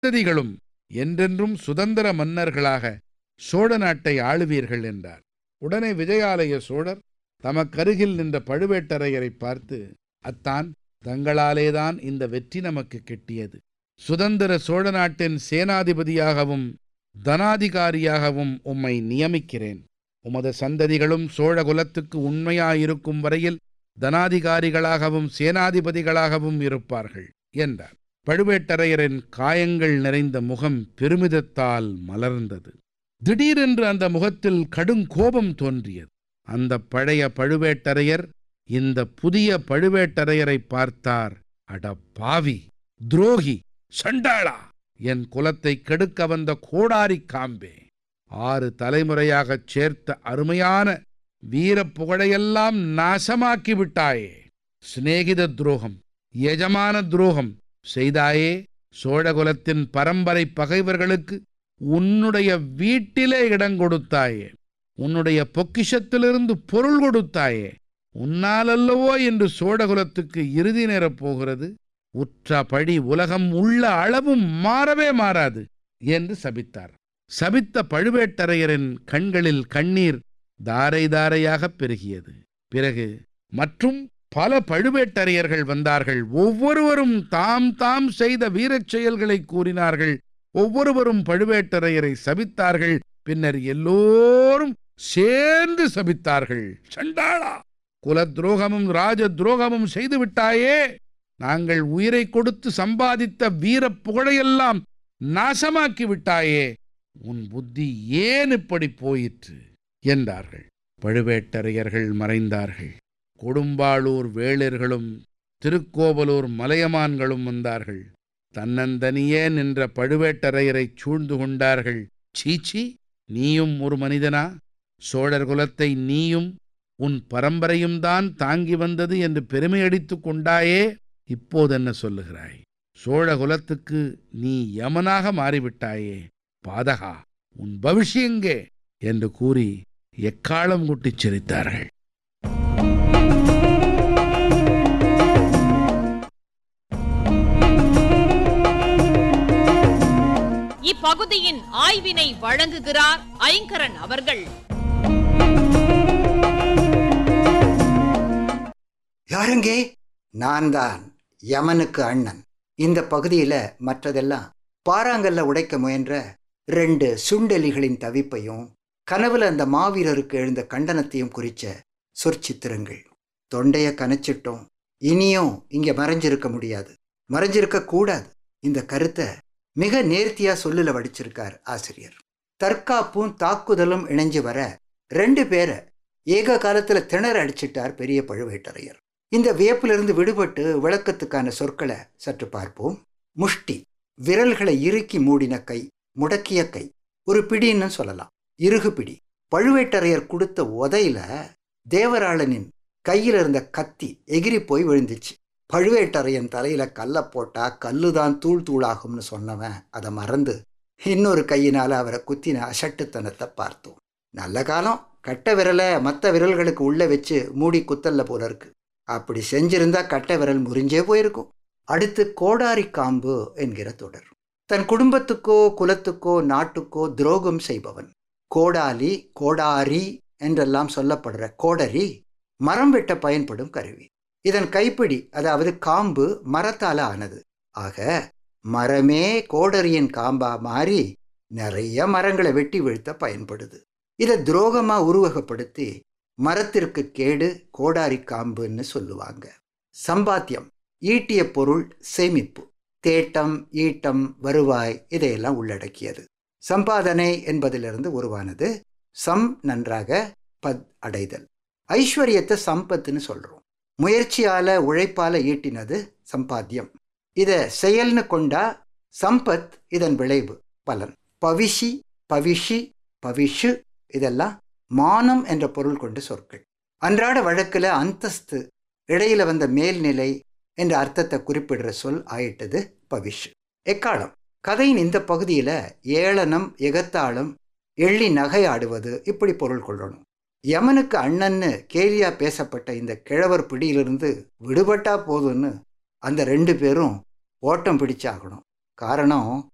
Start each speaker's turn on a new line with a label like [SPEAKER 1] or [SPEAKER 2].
[SPEAKER 1] சந்ததிகளும் என்றென்றும் சுதந்திர மன்னர்களாக சோழ நாட்டை ஆளுவீர்கள் என்றார் உடனே விஜயாலய சோழர் தமக்கருகில் நின்ற பழுவேட்டரையரை பார்த்து அத்தான் தங்களாலேதான் இந்த வெற்றி நமக்கு கிட்டியது சுதந்திர சோழ நாட்டின் சேனாதிபதியாகவும் தனாதிகாரியாகவும் உம்மை நியமிக்கிறேன் உமது சந்ததிகளும் சோழ குலத்துக்கு உண்மையாயிருக்கும் வரையில் தனாதிகாரிகளாகவும் சேனாதிபதிகளாகவும் இருப்பார்கள் என்றார் பழுவேட்டரையரின் காயங்கள் நிறைந்த முகம் பெருமிதத்தால் மலர்ந்தது திடீரென்று அந்த முகத்தில் கடுங்கோபம் தோன்றியது அந்த பழைய பழுவேட்டரையர் இந்த புதிய பழுவேட்டரையரை பார்த்தார் அட பாவி துரோகி சண்டாளா என் குலத்தை கெடுக்க வந்த கோடாரி காம்பே ஆறு தலைமுறையாகச் சேர்த்த அருமையான வீரப் புகழையெல்லாம் நாசமாக்கி விட்டாயே சிநேகித துரோகம் எஜமான துரோகம் செய்தாயே சோழகுலத்தின் பரம்பரை பகைவர்களுக்கு உன்னுடைய வீட்டிலே இடம் கொடுத்தாயே உன்னுடைய பொக்கிஷத்திலிருந்து பொருள் கொடுத்தாயே உன்னாலல்லவோ என்று சோழகுலத்துக்கு இறுதி நேரப் போகிறது உற்ற பழி உலகம் உள்ள அளவும் மாறவே மாறாது என்று சபித்தார் சபித்த பழுவேட்டரையரின் கண்களில் கண்ணீர் தாரை தாரையாகப் பெருகியது பிறகு மற்றும் பல பழுவேட்டரையர்கள் வந்தார்கள் ஒவ்வொருவரும் தாம் தாம் செய்த வீரச் செயல்களை கூறினார்கள் ஒவ்வொருவரும் பழுவேட்டரையரை சபித்தார்கள் பின்னர் எல்லோரும் சேர்ந்து சபித்தார்கள் சண்டாளா குல துரோகமும் ராஜ துரோகமும் செய்து விட்டாயே நாங்கள் உயிரை கொடுத்து சம்பாதித்த வீரப் புகழையெல்லாம் நாசமாக்கி விட்டாயே உன் புத்தி ஏன் இப்படி போயிற்று என்றார்கள் பழுவேட்டரையர்கள் மறைந்தார்கள் கொடும்பாளூர் வேளிர்களும் திருக்கோவலூர் மலையமான்களும் வந்தார்கள் தன்னந்தனியே நின்ற பழுவேட்டரையரைச் சூழ்ந்து கொண்டார்கள் சீச்சி நீயும் ஒரு மனிதனா சோழர் குலத்தை நீயும் உன் பரம்பரையும் தான் தாங்கி வந்தது என்று பெருமையடித்துக் கொண்டாயே இப்போதென்ன சொல்லுகிறாய் சோழ குலத்துக்கு நீ யமனாக மாறிவிட்டாயே பாதகா உன் பவிஷ்யங்கே என்று கூறி எக்காலம் குட்டிச் சிரித்தார்கள்
[SPEAKER 2] இப்பகுதியின் ஆய்வினை வழங்குகிறார் ஐங்கரன் அவர்கள்
[SPEAKER 3] யாருங்கே நான் தான் யமனுக்கு அண்ணன் இந்த பகுதியில மற்றதெல்லாம் பாறாங்கல்ல உடைக்க முயன்ற ரெண்டு சுண்டெலிகளின் தவிப்பையும் கனவுல அந்த மாவீரருக்கு எழுந்த கண்டனத்தையும் குறிச்ச சொற்சித்திரங்கள் தொண்டைய கனச்சிட்டோம் இனியும் இங்க மறைஞ்சிருக்க முடியாது மறைஞ்சிருக்க கூடாது இந்த கருத்தை மிக நேர்த்தியா சொல்லுல வடிச்சிருக்கார் ஆசிரியர் தற்காப்பும் தாக்குதலும் இணைஞ்சு வர ரெண்டு பேரை ஏக காலத்துல திணற அடிச்சிட்டார் பெரிய பழுவேட்டரையர் இந்த வியப்பிலிருந்து விடுபட்டு விளக்கத்துக்கான சொற்களை சற்று பார்ப்போம் முஷ்டி விரல்களை இறுக்கி மூடின கை முடக்கிய கை ஒரு பிடின்னு சொல்லலாம் இறுகு பிடி பழுவேட்டரையர் கொடுத்த உதையில தேவராளனின் கையில் இருந்த கத்தி எகிரி போய் விழுந்துச்சு பழுவேட்டரையன் தலையில கல்லை போட்டா கல்லுதான் தூள் தூளாகும்னு சொன்னவன் அதை மறந்து இன்னொரு கையினால அவரை குத்தின அசட்டுத்தனத்தை பார்த்தோம் நல்ல காலம் கட்ட விரலை மற்ற விரல்களுக்கு உள்ள வச்சு மூடி குத்தல்ல போல இருக்கு அப்படி செஞ்சிருந்தா கட்ட விரல் முறிஞ்சே போயிருக்கும் அடுத்து கோடாரி காம்பு என்கிற தொடர் தன் குடும்பத்துக்கோ குலத்துக்கோ நாட்டுக்கோ துரோகம் செய்பவன் கோடாலி கோடாரி என்றெல்லாம் சொல்லப்படுற கோடரி மரம் வெட்ட பயன்படும் கருவி இதன் கைப்பிடி அதாவது காம்பு மரத்தால ஆனது ஆக மரமே கோடரியின் காம்பா மாறி நிறைய மரங்களை வெட்டி வீழ்த்த பயன்படுது இதை துரோகமா உருவகப்படுத்தி மரத்திற்கு கேடு கோடாரி காம்புன்னு சொல்லுவாங்க சம்பாத்தியம் ஈட்டிய பொருள் சேமிப்பு தேட்டம் ஈட்டம் வருவாய் இதையெல்லாம் உள்ளடக்கியது சம்பாதனை என்பதிலிருந்து உருவானது சம் நன்றாக பத் அடைதல் ஐஸ்வர்யத்தை சம்பத்துன்னு சொல்றோம் முயற்சியால உழைப்பால ஈட்டினது சம்பாத்தியம் இத செயல்னு கொண்டா சம்பத் இதன் விளைவு பலன் பவிஷி பவிஷி பவிஷு இதெல்லாம் மானம் என்ற பொருள் கொண்ட சொற்கள் அன்றாட வழக்கில் அந்தஸ்து இடையில வந்த மேல்நிலை என்ற அர்த்தத்தை குறிப்பிடுற சொல் ஆயிட்டது பவிஷ் எக்காலம் கதையின் இந்த பகுதியில் ஏளனம் எகத்தாளம் எள்ளி நகையாடுவது இப்படி பொருள் கொள்ளணும் யமனுக்கு அண்ணன்னு கேலியா பேசப்பட்ட இந்த கிழவர் பிடியிலிருந்து விடுபட்டா போதும்னு அந்த ரெண்டு பேரும் ஓட்டம் பிடிச்சாகணும் காரணம்